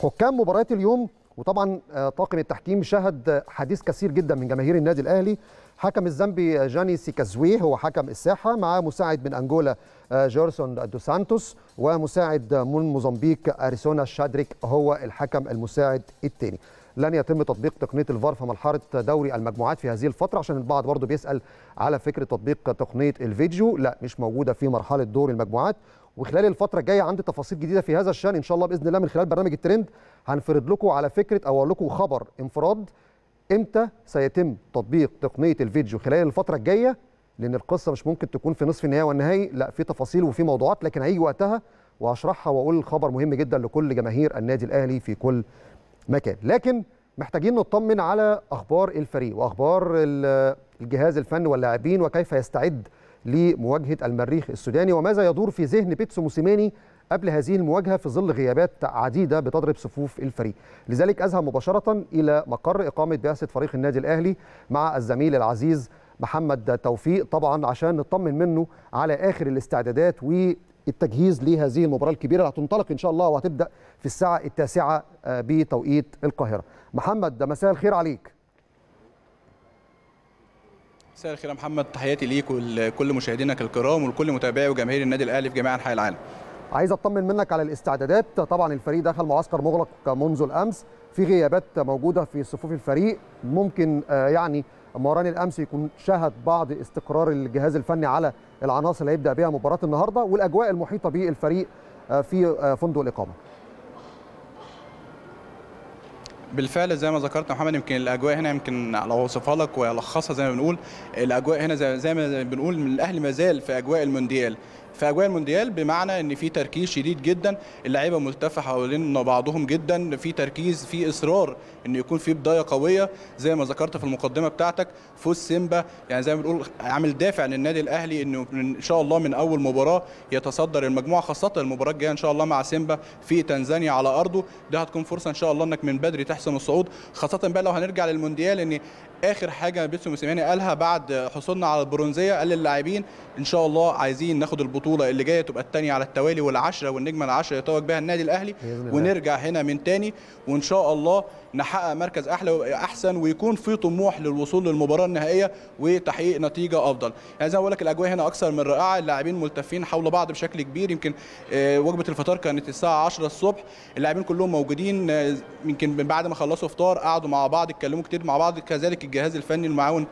حكام مباراه اليوم وطبعا طاقم التحكيم شهد حديث كثير جدا من جماهير النادي الاهلي حكم الزامبي جاني سيكازوي هو حكم الساحه مع مساعد من انجولا جورسون دو سانتوس ومساعد من موزمبيق اريسونا شادريك هو الحكم المساعد الثاني لن يتم تطبيق تقنيه الفار في مرحله دوري المجموعات في هذه الفتره عشان البعض برضه بيسال على فكره تطبيق تقنيه الفيديو لا مش موجوده في مرحله دور المجموعات وخلال الفتره الجايه عندي تفاصيل جديده في هذا الشان ان شاء الله باذن الله من خلال برنامج الترند هنفرد لكم على فكره او اقول لكم خبر انفراد امتى سيتم تطبيق تقنيه الفيديو خلال الفتره الجايه لان القصه مش ممكن تكون في نصف النهائي والنهائي لا في تفاصيل وفي موضوعات لكن هيجي وقتها وهشرحها واقول الخبر مهم جدا لكل جماهير النادي الاهلي في كل مكان لكن محتاجين نطمن على اخبار الفريق واخبار الجهاز الفني واللاعبين وكيف يستعد لمواجهه المريخ السوداني وماذا يدور في ذهن بيتسو موسيماني قبل هذه المواجهه في ظل غيابات عديده بتضرب صفوف الفريق لذلك اذهب مباشره الى مقر اقامه بعثه فريق النادي الاهلي مع الزميل العزيز محمد توفيق طبعا عشان نطمن منه على اخر الاستعدادات والتجهيز لهذه المباراه الكبيره اللي هتنطلق ان شاء الله وهتبدا في الساعه التاسعه بتوقيت القاهره محمد مساء الخير عليك مساء الخير يا محمد تحياتي ليك ولكل مشاهدينك الكرام ولكل متابعي وجماهير النادي الاهلي في جميع انحاء العالم عايز اطمن منك على الاستعدادات طبعا الفريق دخل معسكر مغلق منذ الامس في غيابات موجوده في صفوف الفريق ممكن يعني مران الامس يكون شهد بعض استقرار الجهاز الفني على العناصر اللي هيبدا بها مباراه النهارده والاجواء المحيطه بالفريق في فندق الاقامه بالفعل زي ما ذكرت محمد يمكن الاجواء هنا يمكن لو اوصفها لك والخصها زي ما بنقول الاجواء هنا زي, زي ما بنقول من الاهلي ما زال في اجواء المونديال في اجواء المونديال بمعنى ان في تركيز شديد جدا اللعيبه ملتفه حوالين بعضهم جدا في تركيز في اصرار ان يكون في بدايه قويه زي ما ذكرت في المقدمه بتاعتك فوز سيمبا يعني زي ما بنقول عامل دافع للنادي الاهلي انه ان شاء الله من اول مباراه يتصدر المجموعه خاصه المباراه الجايه ان شاء الله مع سيمبا في تنزانيا على ارضه ده هتكون فرصه ان شاء الله انك من بدري تحسم الصعود خاصه بقى لو هنرجع للمونديال ان اخر حاجه بيتسو موسيماني قالها بعد حصولنا على البرونزيه قال للاعبين ان شاء الله عايزين ناخد البطوله اللي جايه تبقى الثانيه على التوالي والعشره والنجمه العشره يتوج بها النادي الاهلي ونرجع هنا من تاني وان شاء الله نحقق مركز احلى واحسن ويكون في طموح للوصول للمباراه النهائيه وتحقيق نتيجه افضل يعني زي ما بقول لك الاجواء هنا اكثر من رائعه اللاعبين ملتفين حول بعض بشكل كبير يمكن وجبه الفطار كانت الساعه 10 الصبح اللاعبين كلهم موجودين يمكن بعد ما خلصوا فطار قعدوا مع بعض اتكلموا كتير مع بعض كذلك الجهاز الفني المعاون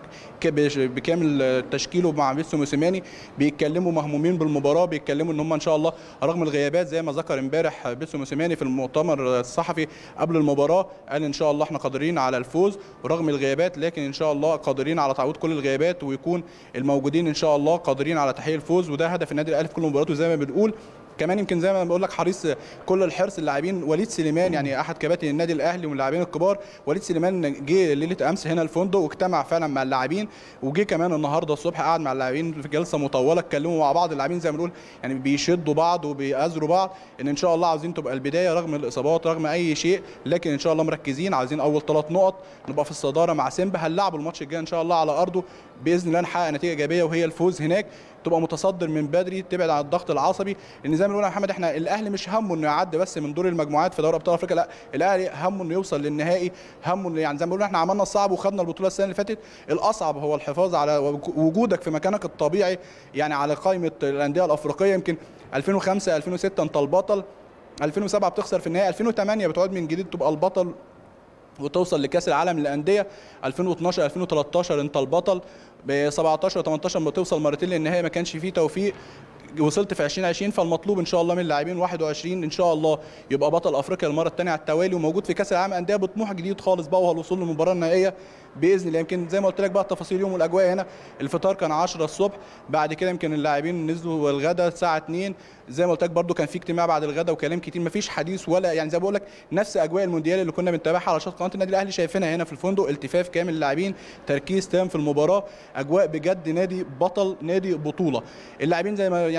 بكامل تشكيله مع بيتسو موسيماني بيتكلموا مهمومين بالمباراه بيتكلموا ان هم ان شاء الله رغم الغيابات زي ما ذكر امبارح بيتسو موسيماني في المؤتمر الصحفي قبل المباراه قال ان شاء الله احنا قادرين على الفوز ورغم الغيابات لكن ان شاء الله قادرين على تعويض كل الغيابات ويكون الموجودين ان شاء الله قادرين على تحقيق الفوز وده هدف النادي الاهلي في كل مباراته زي ما بنقول كمان يمكن زي ما بقول لك حريص كل الحرص اللاعبين وليد سليمان يعني احد كباتن النادي الاهلي ومن اللاعبين الكبار وليد سليمان جه ليله امس هنا الفندق واجتمع فعلا مع اللاعبين وجه كمان النهارده الصبح قعد مع اللاعبين في جلسه مطوله اتكلموا مع بعض اللاعبين زي ما بنقول يعني بيشدوا بعض وبيأزروا بعض ان ان شاء الله عاوزين تبقى البدايه رغم الاصابات رغم اي شيء لكن ان شاء الله مركزين عاوزين اول ثلاث نقط نبقى في الصداره مع سيمبا هنلعبوا الماتش الجاي ان شاء الله على ارضه باذن الله نحقق نتيجه ايجابيه وهي الفوز هناك تبقى متصدر من بدري تبعد عن الضغط العصبي لان زي ما بنقول يا محمد احنا الاهلي مش همه انه يعدي بس من دور المجموعات في دوري ابطال افريقيا لا الاهلي همه انه يوصل للنهائي همه يعني زي ما بنقول احنا عملنا الصعب وخدنا البطوله السنه اللي فاتت الاصعب هو الحفاظ على وجودك في مكانك الطبيعي يعني على قائمه الانديه الافريقيه يمكن 2005 2006 انت البطل 2007 بتخسر في النهائي 2008 بتعود من جديد تبقى البطل وتوصل لكاس العالم للانديه 2012 2013 انت البطل ب 17 18 بتوصل مرتين للنهائي ما كانش فيه توفيق وصلت في 2020 فالمطلوب ان شاء الله من اللاعبين 21 ان شاء الله يبقى بطل افريقيا المره الثانيه على التوالي وموجود في كاس العالم انديه بطموح جديد خالص بقى وهو الوصول للمباراه النهائيه باذن الله يمكن زي ما قلت لك بقى التفاصيل اليوم والاجواء هنا الفطار كان 10 الصبح بعد كده يمكن اللاعبين نزلوا الغداء الساعه 2 زي ما قلت لك برده كان في اجتماع بعد الغداء وكلام كتير مفيش حديث ولا يعني زي ما بقول لك نفس اجواء المونديال اللي كنا بنتابعها على شاشه قناه النادي الاهلي شايفينها هنا في الفندق التفاف كامل اللاعبين تركيز تام في المباراه اجواء بجد نادي بطل نادي بطوله اللاعبين زي ما يعني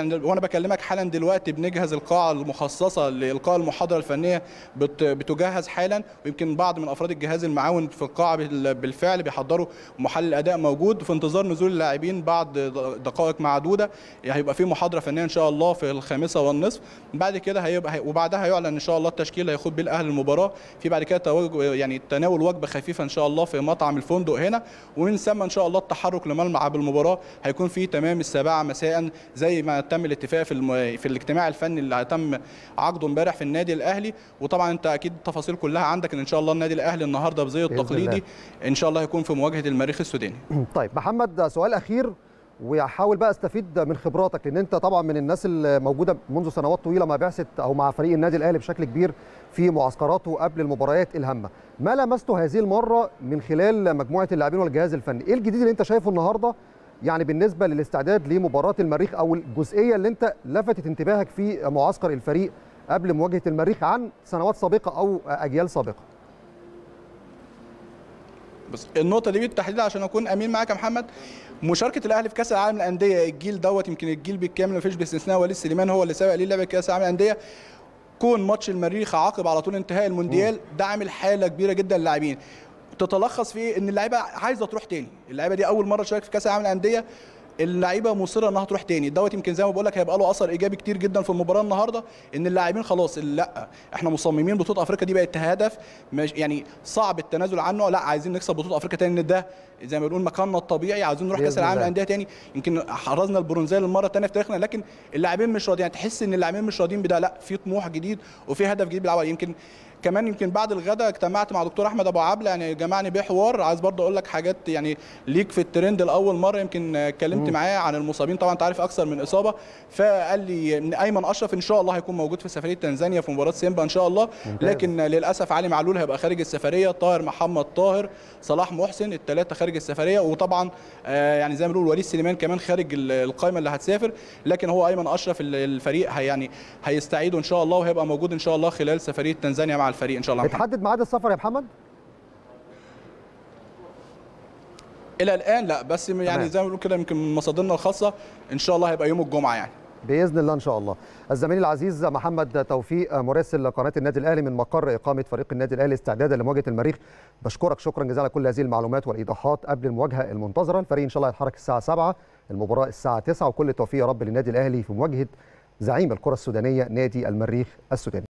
يعني وانا بكلمك حالا دلوقتي بنجهز القاعه المخصصه لالقاء المحاضره الفنيه بت- بتجهز حالا ويمكن بعض من افراد الجهاز المعاون في القاعه بال- بالفعل بيحضروا محلل الاداء موجود في انتظار نزول اللاعبين بعد د- دقائق معدوده يعني هيبقى في محاضره فنيه ان شاء الله في الخامسه والنصف بعد كده هيبقى هي- وبعدها هيعلن ان شاء الله التشكيل اللي هيخوض بيه الاهلي المباراه في بعد كده تواجد يعني تناول وجبه خفيفه ان شاء الله في مطعم الفندق هنا ومن ثم ان شاء الله التحرك لملعب المباراه هيكون في تمام السابعه مساء زي ما تم الاتفاق في الم... في الاجتماع الفني اللي تم عقده امبارح في النادي الاهلي وطبعا انت اكيد التفاصيل كلها عندك ان ان شاء الله النادي الاهلي النهارده بزيه بإذن التقليدي ان شاء الله هيكون في مواجهه المريخ السوداني طيب محمد سؤال اخير وهحاول بقى استفيد من خبراتك لان انت طبعا من الناس اللي موجوده منذ سنوات طويله مع بعثه او مع فريق النادي الاهلي بشكل كبير في معسكراته قبل المباريات الهامه ما لمسته هذه المره من خلال مجموعه اللاعبين والجهاز الفني ايه الجديد اللي انت شايفه النهارده يعني بالنسبه للاستعداد لمباراه المريخ او الجزئيه اللي انت لفتت انتباهك في معسكر الفريق قبل مواجهه المريخ عن سنوات سابقه او اجيال سابقه بس النقطة دي بالتحديد عشان أكون أمين معاك يا محمد مشاركة الأهلي في كأس العالم للأندية الجيل دوت يمكن الجيل بالكامل مفيش باستثناء وليد سليمان هو اللي سابق ليه لعبة كأس العالم للأندية كون ماتش المريخ عقب على طول انتهاء المونديال ده عامل حالة كبيرة جدا للاعبين تتلخص في ان اللعيبه عايزه تروح تاني اللعيبه دي اول مره تشارك في كاس العالم للانديه اللعيبه مصره انها تروح تاني دوت يمكن زي ما بقول لك هيبقى له اثر ايجابي كتير جدا في المباراه النهارده ان اللاعبين خلاص لا احنا مصممين بطوله افريقيا دي بقت هدف مش يعني صعب التنازل عنه لا عايزين نكسب بطوله افريقيا تاني ان ده زي ما بنقول مكاننا الطبيعي عايزين نروح كاس بإذن العالم الله. للانديه تاني يمكن حرزنا البرونزيه للمره الثانيه في تاريخنا لكن اللاعبين مش راضيين يعني تحس ان اللاعبين مش راضيين بده لا في طموح جديد وفي هدف جديد بيلعبوا عليه. يمكن كمان يمكن بعد الغداء اجتمعت مع دكتور احمد ابو عبله يعني جمعني بيه حوار عايز برضه اقول لك حاجات يعني ليك في الترند لاول مره يمكن اتكلمت معاه عن المصابين طبعا انت عارف اكثر من اصابه فقال لي ان ايمن اشرف ان شاء الله هيكون موجود في سفريه تنزانيا في مباراه سيمبا ان شاء الله ممتاز. لكن للاسف علي معلول هيبقى خارج السفريه طاهر محمد طاهر صلاح محسن الثلاثه خارج السفريه وطبعا آه، يعني زي ما بنقول وليد سليمان كمان خارج ال- القائمه اللي هتسافر لكن هو ايمن اشرف ال- الفريق هي يعني هيستعيدوا ان شاء الله وهيبقى موجود ان شاء الله خلال سفريه تنزانيا مع الفريق ان شاء الله يا محمد. اتحدد ميعاد السفر يا محمد الى الان لا بس يعني تمام. زي ما بنقول كده يمكن من مصادرنا الخاصه ان شاء الله هيبقى يوم الجمعه يعني باذن الله ان شاء الله الزميل العزيز محمد توفيق مراسل قناه النادي الاهلي من مقر اقامه فريق النادي الاهلي استعدادا لمواجهه المريخ بشكرك شكرا جزيلا على كل هذه المعلومات والايضاحات قبل المواجهه المنتظره الفريق ان شاء الله هيتحرك الساعه 7 المباراه الساعه 9 وكل التوفيق يا رب للنادي الاهلي في مواجهه زعيم الكره السودانيه نادي المريخ السوداني